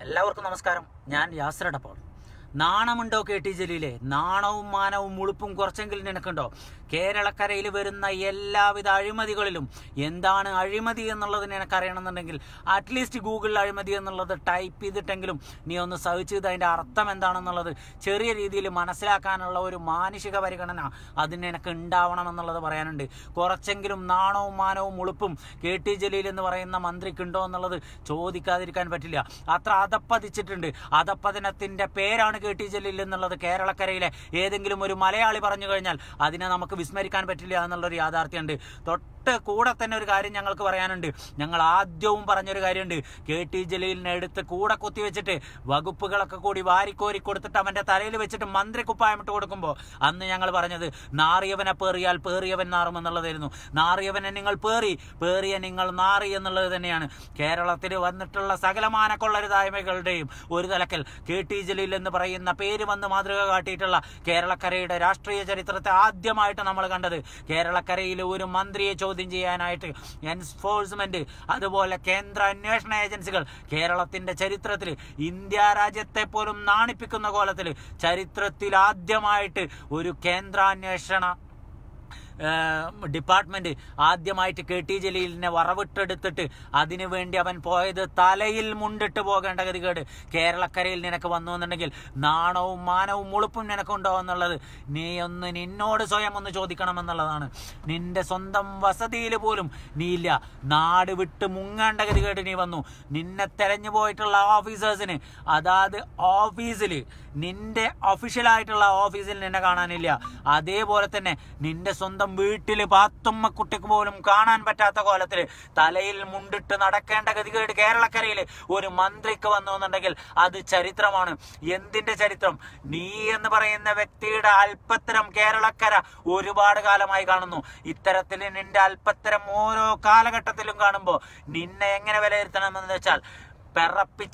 എല്ലാവർക്കും നമസ്കാരം ഞാൻ യാസരടപ്പോൾ നാണമുണ്ടോ കെ ടി ജലീലെ നാണവും മാനവും ഉളുപ്പും കുറച്ചെങ്കിലും നിനക്കുണ്ടോ കേരളക്കരയിൽ വരുന്ന എല്ലാവിധ അഴിമതികളിലും എന്താണ് അഴിമതി എന്നുള്ളത് നിനക്കറിയണമെന്നുണ്ടെങ്കിൽ അറ്റ്ലീസ്റ്റ് ഗൂഗിളിൽ അഴിമതി എന്നുള്ളത് ടൈപ്പ് ചെയ്തിട്ടെങ്കിലും നീ ഒന്ന് സെർച്ച് ചെയ്ത് അതിൻ്റെ അർത്ഥം എന്താണെന്നുള്ളത് ചെറിയ രീതിയിൽ മനസ്സിലാക്കാനുള്ള ഒരു മാനുഷിക പരിഗണന അതിന് നിനക്ക് ഉണ്ടാവണമെന്നുള്ളത് പറയാനുണ്ട് കുറച്ചെങ്കിലും നാണവും മാനവും ഉളുപ്പും കെ ടി ജലീൽ എന്ന് പറയുന്ന മന്ത്രിക്കുണ്ടോ എന്നുള്ളത് ചോദിക്കാതിരിക്കാൻ പറ്റില്ല അത്ര അതപ്പതിച്ചിട്ടുണ്ട് അതപ്പതനത്തിന്റെ പേരാണ് കെ ടി ജലീൽ എന്നുള്ളത് കേരളക്കരയിലെ ഏതെങ്കിലും ഒരു മലയാളി പറഞ്ഞു കഴിഞ്ഞാൽ അതിനെ നമുക്ക് വിസ്മരിക്കാൻ പറ്റില്ല എന്നുള്ളൊരു യാഥാർത്ഥ്യമുണ്ട് തൊട്ട് കൂടെ തന്നെ ഒരു കാര്യം ഞങ്ങൾക്ക് പറയാനുണ്ട് ഞങ്ങൾ ആദ്യവും പറഞ്ഞൊരു കാര്യമുണ്ട് കെ ടി ജലീലിനെ എടുത്ത് കൂടെ കുത്തിവെച്ചിട്ട് വകുപ്പുകളൊക്കെ കൂടി വാരിക്കോരി കൊടുത്തിട്ട് അവന്റെ തലയിൽ വെച്ചിട്ട് മന്ത്രി കുപ്പായമിട്ട് കൊടുക്കുമ്പോൾ അന്ന് ഞങ്ങൾ പറഞ്ഞത് നാറിയവനെ പേറിയാൽ പേറിയവൻ നാറുമെന്നുള്ളതായിരുന്നു നാറിയവനെ നിങ്ങൾ പേറി പേറിയ നിങ്ങൾ നാറി എന്നുള്ളത് തന്നെയാണ് കേരളത്തിൽ വന്നിട്ടുള്ള സകലമാന കൊള്ളരുതായ്മകളുടെയും ഒരു തലക്കൽ കെ ടി ജലീൽ എന്ന് പറയുന്ന പേര് വന്ന് മാതൃക കാട്ടിയിട്ടുള്ള കേരളക്കരയുടെ രാഷ്ട്രീയ ചരിത്രത്തെ ആദ്യമായിട്ട് നമ്മൾ കണ്ടത് കേരളക്കരയിലെ ഒരു മന്ത്രിയെ ചോദ്യം ചെയ്യാനായിട്ട് എൻഫോഴ്സ്മെന്റ് അതുപോലെ കേന്ദ്ര അന്വേഷണ ഏജൻസികൾ കേരളത്തിന്റെ ചരിത്രത്തിൽ ഇന്ത്യ രാജ്യത്തെ പോലും നാണിപ്പിക്കുന്ന കോലത്തിൽ ചരിത്രത്തിൽ ആദ്യമായിട്ട് ഒരു കേന്ദ്രാന്വേഷണ ഏഹ് ഡിപ്പാർട്ട്മെന്റ് ആദ്യമായിട്ട് കെ ടി ജലീലിനെ വറവിട്ടെടുത്തിട്ട് അതിനു വേണ്ടി അവൻ പോയത് തലയിൽ മുണ്ടിട്ട് പോകേണ്ട ഗതികേട് കേരളക്കരയിൽ നിനക്ക് വന്നു എന്നുണ്ടെങ്കിൽ നാണവും മാനവും ഉളുപ്പും നിനക്കുണ്ടോ എന്നുള്ളത് നീ ഒന്ന് നിന്നോട് സ്വയം ഒന്ന് ചോദിക്കണമെന്നുള്ളതാണ് നിന്റെ സ്വന്തം വസതിയിൽ പോലും നീ ഇല്ല നാട് വിട്ട് മുങ്ങേണ്ട ഗതികേട് നീ വന്നു നിന്നെ തെരഞ്ഞു പോയിട്ടുള്ള ഓഫീസേഴ്സിന് അതാത് ഓഫീസിൽ നിന്റെ ഒഫീഷ്യലായിട്ടുള്ള ഓഫീസിൽ നിന്നെ കാണാനില്ല അതേപോലെ തന്നെ നിന്റെ സ്വന്തം വീട്ടിൽ പാത്തുമ്മ കുട്ടിക്ക് പോലും കാണാൻ പറ്റാത്ത കോലത്തിൽ തലയിൽ മുണ്ടിട്ട് നടക്കേണ്ട ഗതികേട് കേരളക്കരയിൽ ഒരു മന്ത്രിക്ക് വന്നു എന്നുണ്ടെങ്കിൽ അത് ചരിത്രമാണ് എന്തിന്റെ ചരിത്രം നീ എന്ന് പറയുന്ന വ്യക്തിയുടെ അല്പത്തരം കേരളക്കര ഒരുപാട് കാലമായി കാണുന്നു ഇത്തരത്തിൽ നിന്റെ അല്പത്തരം ഓരോ കാലഘട്ടത്തിലും കാണുമ്പോൾ നിന്നെ എങ്ങനെ വിലയിരുത്തണമെന്ന് വെച്ചാൽ പിറപ്പിച്ച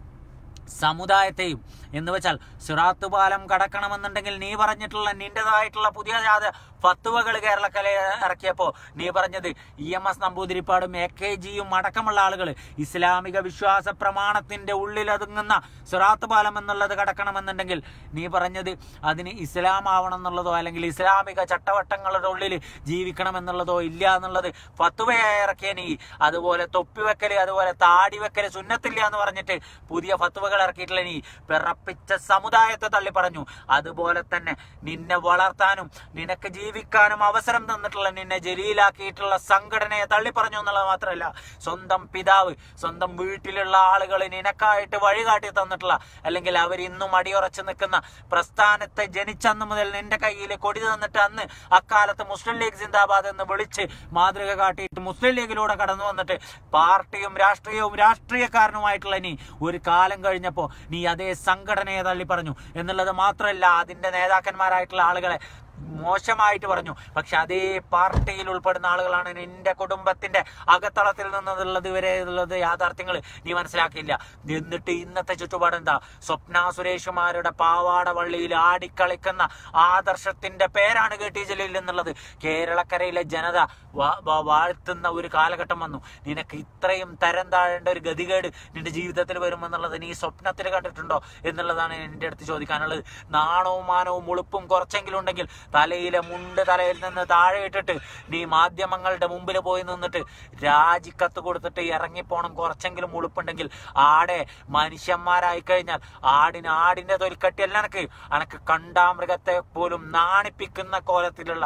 സമുദായത്തെയും എന്ന് വെച്ചാൽ സിറാത്ത് പാലം കടക്കണമെന്നുണ്ടെങ്കിൽ നീ പറഞ്ഞിട്ടുള്ള നിന്റേതായിട്ടുള്ള പുതിയ ജാത ഫത്തുവകൾ കേരളക്കല ഇറക്കിയപ്പോൾ നീ പറഞ്ഞത് ഇ എം എസ് നമ്പൂതിരിപ്പാടും എ കെ ജിയും അടക്കമുള്ള ആളുകൾ ഇസ്ലാമിക വിശ്വാസ പ്രമാണത്തിന്റെ ഉള്ളിൽ ഒതുങ്ങുന്ന സിറാത്ത് പാലം എന്നുള്ളത് കടക്കണമെന്നുണ്ടെങ്കിൽ നീ പറഞ്ഞത് അതിന് ഇസ്ലാം ആവണം എന്നുള്ളതോ അല്ലെങ്കിൽ ഇസ്ലാമിക ചട്ടവട്ടങ്ങളുടെ ഉള്ളിൽ ജീവിക്കണം എന്നുള്ളതോ ഇല്ല എന്നുള്ളത് ഫത്തുവയായി ഇറക്കിയ നീ അതുപോലെ തൊപ്പി വെക്കല് അതുപോലെ താടി വെക്കല് സുന്നത്തില്ല എന്ന് പറഞ്ഞിട്ട് പുതിയ ഫത്തുവകൾ ഇറക്കിയിട്ടുള്ള നീ പിറപ്പിച്ച സമുദായത്തെ തള്ളി പറഞ്ഞു അതുപോലെ തന്നെ നിന്നെ വളർത്താനും നിനക്ക് ജീവിക്കാനും അവസരം തന്നിട്ടുള്ള നിന്നെ ജലീലാക്കിയിട്ടുള്ള സംഘടനയെ തള്ളി പറഞ്ഞു എന്നുള്ളത് മാത്രമല്ല സ്വന്തം പിതാവ് സ്വന്തം വീട്ടിലുള്ള ആളുകൾ നിനക്കായിട്ട് വഴികാട്ടി തന്നിട്ടുള്ള അല്ലെങ്കിൽ അവർ ഇന്നും അടിയുറച്ചു നിൽക്കുന്ന പ്രസ്ഥാനത്തെ ജനിച്ചന്ന് മുതൽ നിന്റെ കയ്യിൽ കൊടി തന്നിട്ട് അന്ന് അക്കാലത്ത് മുസ്ലിം ലീഗ് സിന്ദാബാദ് എന്ന് വിളിച്ച് മാതൃക കാട്ടിയിട്ട് മുസ്ലിം ലീഗിലൂടെ കടന്നു വന്നിട്ട് പാർട്ടിയും രാഷ്ട്രീയവും രാഷ്ട്രീയക്കാരനുമായിട്ടുള്ള നീ ഒരു കാലം കഴിഞ്ഞപ്പോൾ നീ അതേ സംഘടനയെ തള്ളി പറഞ്ഞു എന്നുള്ളത് മാത്രമല്ല അതിന്റെ നേതാക്കന്മാരായിട്ടുള്ള ആളുകളെ മോശമായിട്ട് പറഞ്ഞു പക്ഷെ അതേ പാർട്ടിയിൽ ഉൾപ്പെടുന്ന ആളുകളാണ് നിന്റെ കുടുംബത്തിന്റെ അകത്തളത്തിൽ നിന്നുള്ളത് വരെ ഉള്ളത് യാഥാർത്ഥ്യങ്ങൾ നീ മനസ്സിലാക്കിയില്ല എന്നിട്ട് ഇന്നത്തെ ചുറ്റുപാട് എന്താ സ്വപ്ന സുരേഷുമാരുടെ പാവാട വള്ളിയിൽ ആടിക്കളിക്കുന്ന ആദർശത്തിന്റെ പേരാണ് കെ ടി ജലീൽ എന്നുള്ളത് കേരളക്കരയിലെ ജനത വാ- വാ- വാഴ്ത്തുന്ന ഒരു കാലഘട്ടം വന്നു നിനക്ക് ഇത്രയും തരം താഴേണ്ട ഒരു ഗതികേട് നിന്റെ ജീവിതത്തിൽ വരുമെന്നുള്ളത് നീ സ്വപ്നത്തിൽ കണ്ടിട്ടുണ്ടോ എന്നുള്ളതാണ് എന്റെ അടുത്ത് ചോദിക്കാനുള്ളത് നാണവും മാനവും ഉളുപ്പും കുറച്ചെങ്കിലും ഉണ്ടെങ്കിൽ തലയിലെ മുണ്ട് തലയിൽ നിന്ന് താഴെ ഇട്ടിട്ട് നീ മാധ്യമങ്ങളുടെ മുമ്പിൽ പോയി നിന്നിട്ട് രാജിക്കത്ത് കൊടുത്തിട്ട് ഇറങ്ങിപ്പോണം കുറച്ചെങ്കിലും ഉളുപ്പുണ്ടെങ്കിൽ ആടെ മനുഷ്യന്മാരായി കഴിഞ്ഞാൽ ആടിന് ആടിന്റെ തൊലിക്കട്ടിയല്ല എനക്ക് അനക്ക് കണ്ടാമൃഗത്തെ പോലും നാണിപ്പിക്കുന്ന കോലത്തിലുള്ള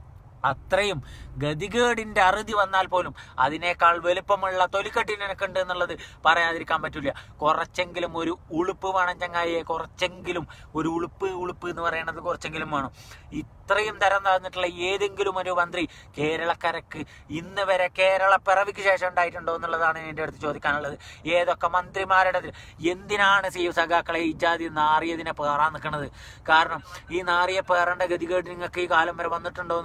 അത്രയും ഗതികേടിന്റെ അറുതി വന്നാൽ പോലും അതിനേക്കാൾ വലുപ്പമുള്ള തൊലിക്കട്ടി നിനക്കുണ്ട് എന്നുള്ളത് പറയാതിരിക്കാൻ പറ്റില്ല കുറച്ചെങ്കിലും ഒരു ഉളുപ്പ് വേണം ചങ്ങായിയെ കുറച്ചെങ്കിലും ഒരു ഉളുപ്പ് ഉളുപ്പ് എന്ന് പറയുന്നത് കുറച്ചെങ്കിലും വേണം ഇത്രയും തരം താഴ്ന്നിട്ടുള്ള ഏതെങ്കിലും ഒരു മന്ത്രി കേരളക്കരക്ക് ഇന്ന് വരെ കേരള പിറവിക്ക് ശേഷം ഉണ്ടായിട്ടുണ്ടോ എന്നുള്ളതാണ് എൻ്റെ അടുത്ത് ചോദിക്കാനുള്ളത് ഏതൊക്കെ മന്ത്രിമാരുടെ ഇതിൽ എന്തിനാണ് സി സഖാക്കളെ ഈ ജാതി നാറിയതിനെ പേറാൻ നിൽക്കുന്നത് കാരണം ഈ നാറിയെ പേറേണ്ട ഗതികേട് നിങ്ങൾക്ക് ഈ കാലം വരെ വന്നിട്ടുണ്ടോ എന്നുള്ളത് നിങ്ങൾ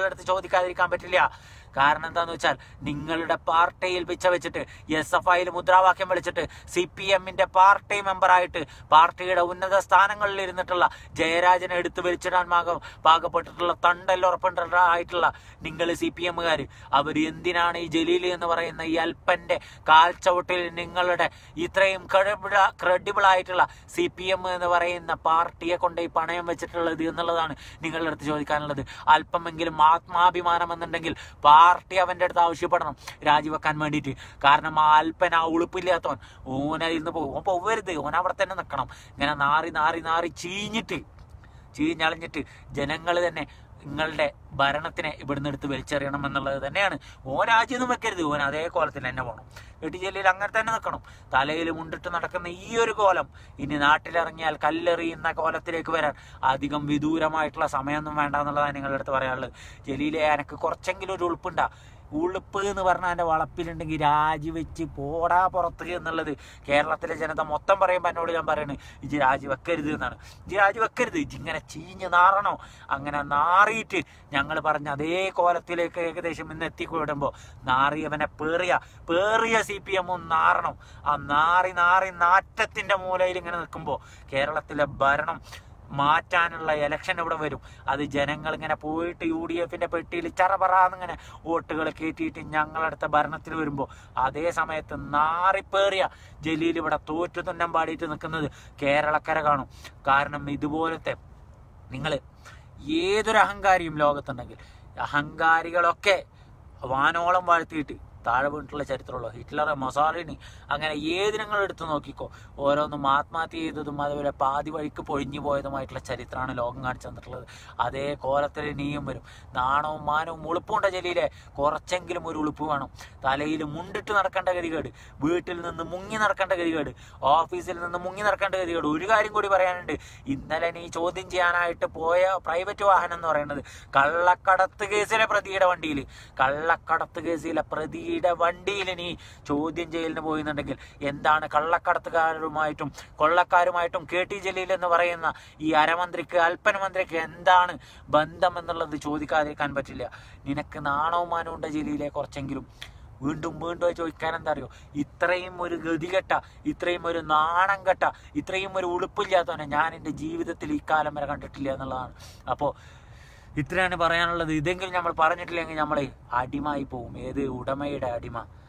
നിങ്ങളുടെ അടുത്ത് ചോദിക്കാതിരിക്കാൻ പറ്റില്ല കാരണം എന്താന്ന് വെച്ചാൽ നിങ്ങളുടെ പാർട്ടിയിൽ പിച്ച വെച്ചിട്ട് എസ് എഫ് ഐയിൽ മുദ്രാവാക്യം വിളിച്ചിട്ട് സി പി എമ്മിന്റെ പാർട്ടി മെമ്പറായിട്ട് പാർട്ടിയുടെ ഉന്നത സ്ഥാനങ്ങളിൽ ഇരുന്നിട്ടുള്ള ജയരാജനെ എടുത്തു വലിച്ചിടാൻ പാക പാകപ്പെട്ടിട്ടുള്ള തണ്ടല്ലുറപ്പുണ്ടായിട്ടുള്ള നിങ്ങൾ സി പി എമ്മുകാർ അവർ എന്തിനാണ് ഈ ജലീൽ എന്ന് പറയുന്ന ഈ അൽപ്പന്റെ കാൽച്ചവിട്ടിൽ നിങ്ങളുടെ ഇത്രയും ക്രെഡിബിൾ ആയിട്ടുള്ള സി പി എം എന്ന് പറയുന്ന പാർട്ടിയെ കൊണ്ട് ഈ പണയം വെച്ചിട്ടുള്ളത് എന്നുള്ളതാണ് നിങ്ങളുടെ അടുത്ത് ചോദിക്കാനുള്ളത് അല്പമെങ്കിലും ആത്മാഭിമാനം എന്നുണ്ടെങ്കിൽ പാർട്ടി അവന്റെ അടുത്ത് ആവശ്യപ്പെടണം രാജിവെക്കാൻ വേണ്ടിയിട്ട് കാരണം ആ അല്പൻ ആ ഉളുപ്പില്ലാത്തവൻ ഓനതിൽ നിന്ന് പോകും ഓൻ പോവരുത് ഓൻ അവിടെ തന്നെ നിൽക്കണം ഇങ്ങനെ നാറി നാറി നാറി ചീഞ്ഞിട്ട് ചീഞ്ഞളഞ്ഞിട്ട് ജനങ്ങൾ തന്നെ നിങ്ങളുടെ ഭരണത്തിനെ ഇവിടുന്ന് എടുത്ത് വലിച്ചെറിയണം എന്നുള്ളത് തന്നെയാണ് ഓ രാജ്യമൊന്നും വെക്കരുത് ഓൻ അതേ കോലത്തിൽ തന്നെ പോകണം വെട്ടി ജില്ലയിൽ അങ്ങനെ തന്നെ നിൽക്കണം തലയിൽ മുണ്ടിട്ട് നടക്കുന്ന ഈ ഒരു കോലം ഇനി നാട്ടിലിറങ്ങിയാൽ കല്ലെറിയുന്ന കോലത്തിലേക്ക് വരാൻ അധികം വിദൂരമായിട്ടുള്ള സമയമൊന്നും വേണ്ട എന്നുള്ളതാണ് നിങ്ങളുടെ അടുത്ത് പറയാനുള്ളത് ജലീലെ എനക്ക് കുറച്ചെങ്കിലും ഒരു ഉൾപ്പുണ്ടാ ഉളുപ്പ് എന്ന് പറഞ്ഞാൽ എൻ്റെ വളപ്പിലുണ്ടെങ്കിൽ രാജിവെച്ച് പോടാ പുറത്ത് എന്നുള്ളത് കേരളത്തിലെ ജനത മൊത്തം പറയുമ്പോൾ എന്നോട് ഞാൻ പറയുന്നത് ഇജ് രാജിവെക്കരുത് എന്നാണ് ഇജ് രാജിവെക്കരുത് ഇജ് ഇങ്ങനെ ചീഞ്ഞ് നാറണോ അങ്ങനെ നാറിയിട്ട് ഞങ്ങൾ പറഞ്ഞ അതേ കോലത്തിലേക്ക് ഏകദേശം ഇന്ന് എത്തിക്കൊടുമ്പോൾ നാറിയവനെ പേറിയ പേറിയ സി പി എമ്മും നാറണം ആ നാറി നാറി നാറ്റത്തിന്റെ മൂലയിൽ ഇങ്ങനെ നിൽക്കുമ്പോൾ കേരളത്തിലെ ഭരണം മാറ്റാനുള്ള ഇലക്ഷൻ ഇവിടെ വരും അത് ജനങ്ങൾ ഇങ്ങനെ പോയിട്ട് യു ഡി എഫിന്റെ പെട്ടിയിൽ ചറപറാന്നിങ്ങനെ വോട്ടുകൾ കയറ്റിയിട്ട് ഞങ്ങളടുത്ത ഭരണത്തിൽ വരുമ്പോൾ അതേ സമയത്ത് നാറിപ്പേറിയ ജലീൽ ഇവിടെ തോറ്റു തുന്നം പാടിയിട്ട് നിൽക്കുന്നത് കേരളക്കര കാണും കാരണം ഇതുപോലത്തെ നിങ്ങൾ ഏതൊരു അഹങ്കാരിയും ലോകത്തുണ്ടെങ്കിൽ അഹങ്കാരികളൊക്കെ വാനോളം വാഴ്ത്തിയിട്ട് താഴെ വീണിട്ടുള്ള ചരിത്രമുള്ളൂ ഹിറ്റ്ലർ മൊസാലിനി അങ്ങനെ ഏത് നിങ്ങൾ എടുത്തു നോക്കിക്കോ ഓരോന്നും ആത്മഹത്യ ചെയ്തതും അതുപോലെ പാതി വഴിക്ക് പൊഴിഞ്ഞു പോയതുമായിട്ടുള്ള ചരിത്രമാണ് ലോകം കാണിച്ചു തന്നിട്ടുള്ളത് അതേ കോലത്തിൽ നീയും വരും നാണവും മാനവും ഉളുപ്പുണ്ട ജലീലെ കുറച്ചെങ്കിലും ഒരു ഉളുപ്പ് വേണം തലയിൽ മുണ്ടിട്ട് നടക്കേണ്ട ഗതികേട് വീട്ടിൽ നിന്ന് മുങ്ങി നടക്കേണ്ട ഗതികേട് ഓഫീസിൽ നിന്ന് മുങ്ങി നടക്കേണ്ട ഗതികേട് ഒരു കാര്യം കൂടി പറയാനുണ്ട് ഇന്നലെ നീ ചോദ്യം ചെയ്യാനായിട്ട് പോയ പ്രൈവറ്റ് വാഹനം എന്ന് പറയുന്നത് കള്ളക്കടത്ത് കേസിലെ പ്രതിയുടെ വണ്ടിയിൽ കള്ളക്കടത്ത് കേസിലെ പ്രതിയുടെ വണ്ടിയിൽ നീ ചോദ്യം ചെയ്യലിന് പോയിന്നുണ്ടെങ്കിൽ എന്താണ് കള്ളക്കടത്തുകാരുമായിട്ടും കൊള്ളക്കാരുമായിട്ടും കെ ടി ജലീൽ എന്ന് പറയുന്ന ഈ അരമന്ത്രിക്ക് അല്പന മന്ത്രിക്ക് എന്താണ് ബന്ധം എന്നുള്ളത് ചോദിക്കാതിരിക്കാൻ പറ്റില്ല നിനക്ക് നാണവും മാനവും ഉണ്ട് ജലീലെ കുറച്ചെങ്കിലും വീണ്ടും വീണ്ടും അത് ചോദിക്കാൻ എന്താ അറിയോ ഇത്രയും ഒരു ഗതികെട്ട ഇത്രയും ഒരു നാണം കെട്ട ഇത്രയും ഒരു ഉളുപ്പില്ലാത്തവനെ ഞാൻ എൻ്റെ ജീവിതത്തിൽ ഈ കാലം വരെ കണ്ടിട്ടില്ല എന്നുള്ളതാണ് അപ്പോൾ ഇത്രയാണ് പറയാനുള്ളത് ഇതെങ്കിലും നമ്മൾ പറഞ്ഞിട്ടില്ലെങ്കിൽ നമ്മൾ അടിമായി പോവും ഏത് ഉടമയുടെ അടിമ